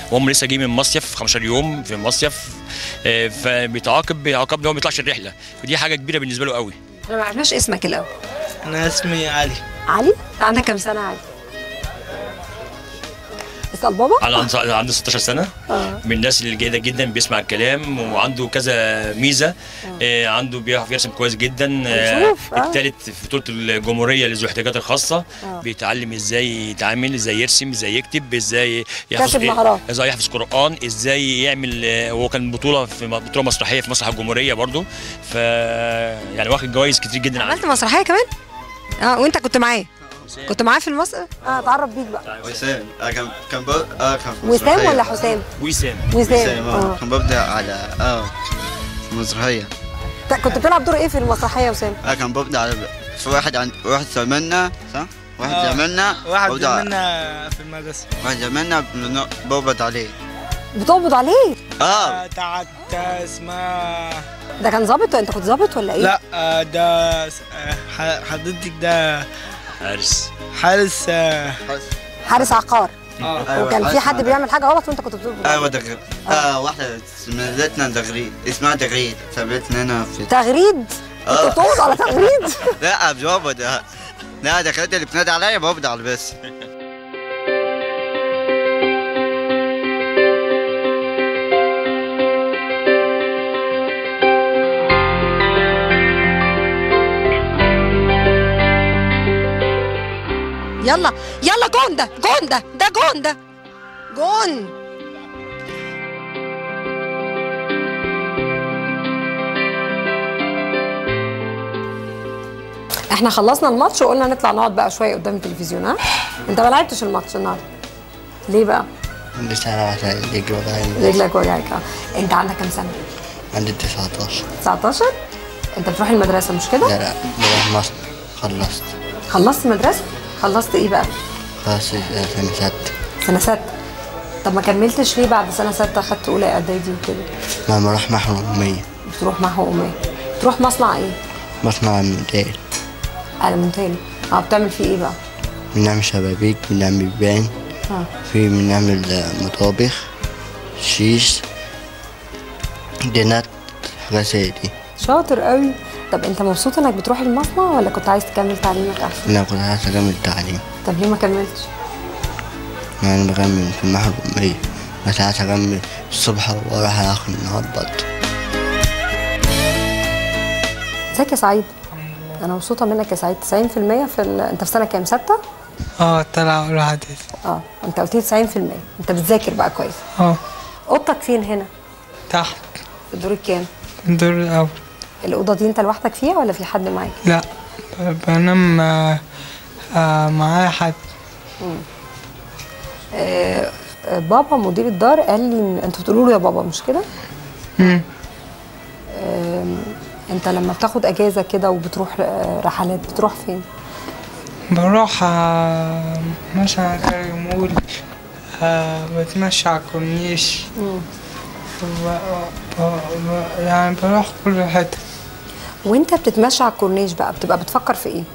وهم لسه جايين من مصيف 15 يوم في مصيف آه، فبيتعاقب بيعاقب ان هو ما يطلعش الرحله ودي حاجه كبيره بالنسبه له قوي احنا ما عرفناش اسمك الاول انا اسمي علي علي انت عندك كام سنه علي اسال بابا على أنص- عنده 16 سنه من الناس اللي جيده جدا بيسمع الكلام وعنده كذا ميزه آه، عنده بيعرف يرسم كويس جدا آه، نشوف، آه. الثالث في بطوله الجمهوريه لذوي الاحتياجات الخاصه بيتعلم ازاي يتعامل ازاي يرسم ازاي يكتب ازاي كسب مهارات. ازاي يحفظ قران ازاي يعمل آه، هو كان بطوله في م- بطوله مسرحيه في مسرح الجمهوريه برضو ف يعني واخد جوائز كتير جدا عملت مسرحيه كمان اه وانت كنت معاه كنت معاه في المسرح اه اتعرف بيك بقى وسام آه كان كان ب... اه كان في وسام مسرحية. ولا حسام وسام وسام وسام اه اه كان ببدأ على اه في مسرحية ت- كنت بتلعب دور ايه في المسرحيه يا وسام اه كان ببدأ على في واحد عند واحد زميلنا صح؟ واحد آه. زميلنا واحد ببدأ- زميلنا في المدرسة واحد زميلنا بن- بقبض عليه بتقبض عليه اه آه، بتاعت اسمها ده كان ظابط انت كنت ظابط ولا ايه لا آه، ده س- آه، ح- حضرتك ده حارس حارس آه، حارس عقار اه أيوة، وكان في حارس حد عقار. بيعمل حاجه غلط وانت كنت بتقبض ايوه عليه دغريد اه واحدة زميلتنا دغريد اسمها دغريد سابتنا هنا في تغريد انت آه. بتقبض على تغريد لا بجواب ده لا دغريد اللي بتنادي عليا بقبض على بس يلا يلا جون ده جون ده ده جون ده جون احنا خلصنا الماتش وقلنا نطلع نقعد بقى شويه قدام التلفزيون ها انت ما لعبتش الماتش النهارده ليه بقى لسه انا عشان يجي ورايا رجلك وجعك اه انت عندك كام سنه عندي 19 19 انت بتروح المدرسه مش كده لا لا بروح مصر خلصت خلصت مدرسه خلصت ايه بقى خلاص سنة ستة سنه سته طب ما كملتش ليه بعد سنه سته خدت اولى اعدادي وكده لما بروح محو أمية بتروح معه اميه تروح مصنع ايه مصنع المدير المونتين اه بتعمل فيه ايه بقى بنعمل شبابيك بنعمل بيبان اه في بنعمل آه، مطابخ شيش دينات حاجات زي دي شاطر قوي طب انت مبسوط انك بتروح المصنع ولا كنت عايز تكمل تعليمك احسن أنا كنت عايز أكمل تعليم طب ليه ما كملتش أنا بكمل في المحو أمية بس عايز أكمل الصبح وأروح على آخر النهار برضه ازيك يا سعيد انا مبسوطه منك يا سعيد 90% في ال... انت في سنه كام سته اه طلع اولى اعدادي اه انت قلت لي 90% انت بتذاكر بقى كويس اه اوضتك فين هنا تحت في الدور الكام الدور الاول الاوضه دي انت لوحدك فيها ولا في حد معاك لا ب- بنام آه، آه، معايا حد آه آه، بابا مدير الدار قال لي إن- انتوا بتقولوا له يا بابا مش كده مم. آم، انت لما بتاخد اجازه كده وبتروح آه، رحلات بتروح فين بروح آه، مثلا زي مول آه، بتمشى على الكورنيش ب- ب- ب- يعني بروح كل حتة وانت بتتمشى على الكورنيش بقى بتبقى بتفكر في ايه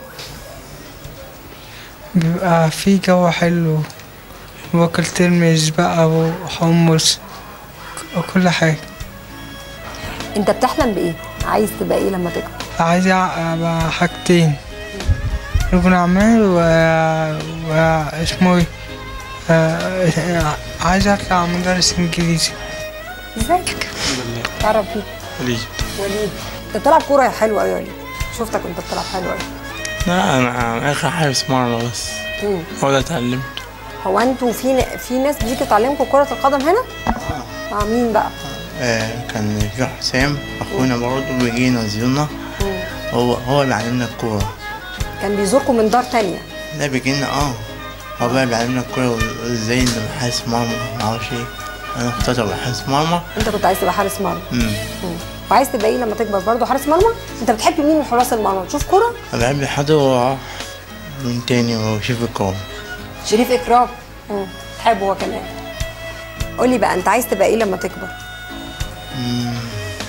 بيبقى في جو حلو باكل ترمس بقى وحمص وكل حاجة انت بتحلم بايه عايز تبقى ايه لما تكبر عايز أبقى حاجتين رجل أعمال و... و... اسمه ايه آه، عايز أطلع مدرس إنجليزي ازيك تعرف بيك وليد وليد انت بتلعب كوره حلوه قوي يا وليد شفتك وانت بتلعب حلو قوي لا انا اخر حارس مرة بس هو ده اتعلمت هو انتوا في ن- في ناس بتيجي تعلمكم كره القدم هنا اه مين بقى آه كان في حسام أخونا برضه بيجي ينزلنا هو هو اللي علمنا الكورة كان بيزوركم من دار تانية ده بيجي لنا اه هو بقى بيعلمنا الكورة وازاي نبقى حارس مرمى معرفش ايه أنا اخترت أبقى حارس مرمى انت كنت عايز تبقى حارس مرمى أمم. مم. وعايز تبقى ايه لما تكبر برضه حارس مرمى انت بتحب مين من حراس المرمى تشوف كوره أنا بحب حد هو من تاني وشوف الكورة شريف اكرام مم. تحبه هو كمان قولي بقى انت عايز تبقى ايه لما تكبر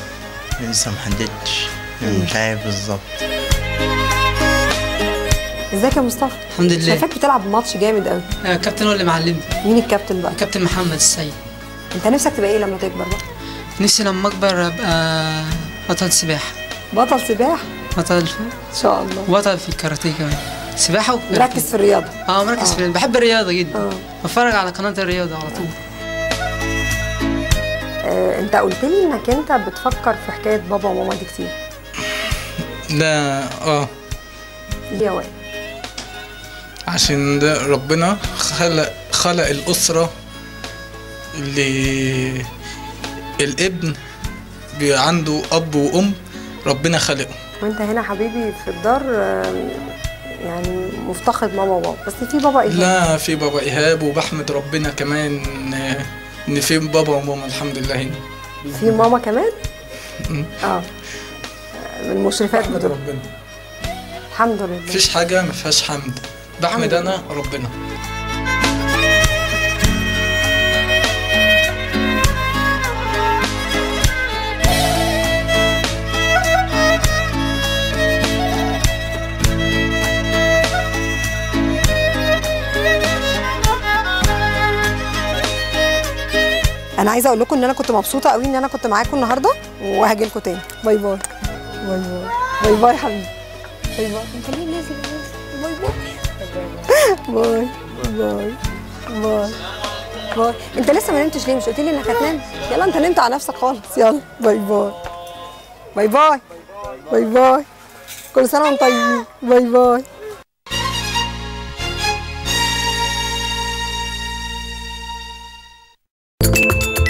لسه محددتش مش عارف بالظبط ازيك يا مصطفى الحمد لله شايفاك بتلعب ماتش جامد قوي آه، كابتن هو اللي معلمني مين الكابتن بقى كابتن محمد السيد انت نفسك تبقى ايه لما تكبر بقى نفسي لما اكبر ابقى بطل سباحه بطل سباحه بطل ان شاء الله بطل في الكاراتيه كمان سباحه وكاراتيه مركز في الرياضه اه مركز في بحب الرياضه جدا اه. بتفرج على قناه الرياضه على طول آه، انت قلت لي انك انت بتفكر في حكايه بابا وماما دي كتير لا اه ليه يا وائل عشان ده ربنا خلق خلق الأسرة اللي الابن بي عنده أب وأم ربنا خلقه وانت هنا حبيبي في الدار آه، يعني مفتقد ماما وبابا بس في بابا ايه لا في بابا إيهاب وبحمد ربنا كمان آه، إن في بابا وماما الحمد لله هنا في ماما كمان مم. اه من المشرفات بحمد بتوع ربنا الحمد لله مفيش حاجة ما فيهاش حمد بحمد أنا ربنا انا عايزه اقول لكم ان انا كنت مبسوطه قوي ان انا كنت معاكم النهارده وهاجي لكم تاني باي باي باي باي باي باي حبيبي باي باي انت ليه نازل باي باي باي باي باي باي انت لسه ما نمتش ليه مش قلت لي انك هتنام يلا انت نمت على نفسك خالص يلا باي باي باي باي باي باي كل سنه وانتم طيبين باي باي